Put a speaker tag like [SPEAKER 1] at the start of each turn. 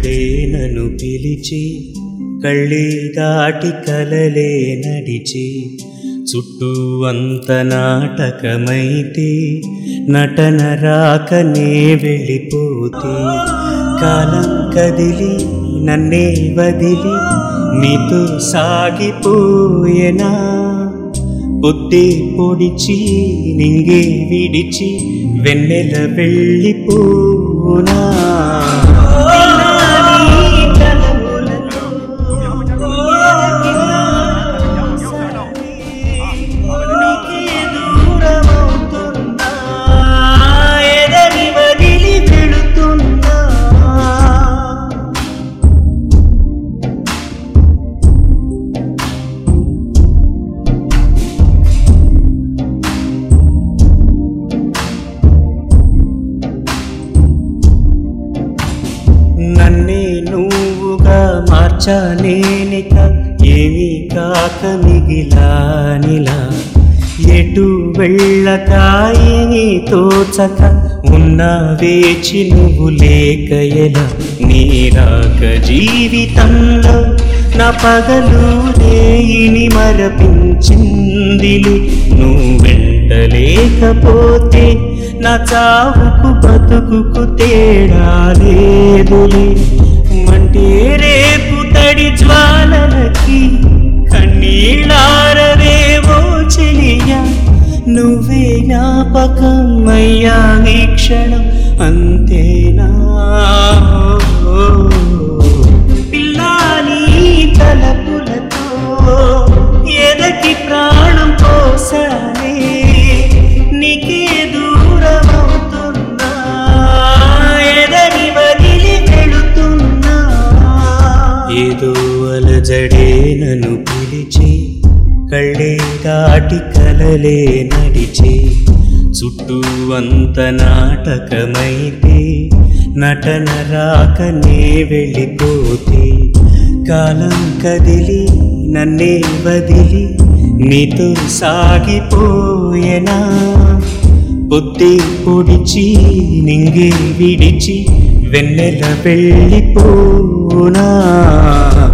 [SPEAKER 1] అలజడే నన్ను పిలిచి కళ్ళే దాటి కలలే నడిచి చుట్టూ అంత నాటకమైతే నటన రాకనే వెళ్ళిపోతే కాలం కదిలి నన్నే వదిలి మీతో సాగిపోయేనా పొద్దే పొడిచి నింగే విడిచి వెన్నెల వెళ్ళిపోనా ఎదరి వదిలి వెళుతున్నా నన్నే నువ్వుగా మార్చా నేనిక ఏమీ కాక మిగిలానిలా ఎటు వెళ్ళక ఏమీ తోచక ఉన్న వేచి నువ్వు లేక ఎలా నీ రాక జీవితంలో నా పగలు రేయిని మరపించిందిలి నువ్వు వెంట లేకపోతే నా చావుకు బతుకుకు తేడా లేదులే మంటే రేపు తడి జ్వాలలకి కన్నీళ్ళారవేవో చెలియా నువ్వే జ్ఞాపకం అయ్యా ఈ క్షణం అంతేనా పిల్లాని తలపులతో ఎదకి ప్రాణం పోసానే నీకే దూరమవుతున్నా ఎదని వదిలి వెళుతున్నా ఏదో అలజడే నన్ను పిలిచి కళ్ళే దాటి కలలే నడిచి చుట్టూ అంత నాటకమైతే నటన రాకనే వెళ్ళిపోతే కాలం కదిలి నన్నే వదిలి నీతో సాగిపోయేనా బుద్ధి పొడిచి నింగే విడిచి వెన్నెల వెళ్ళిపోనా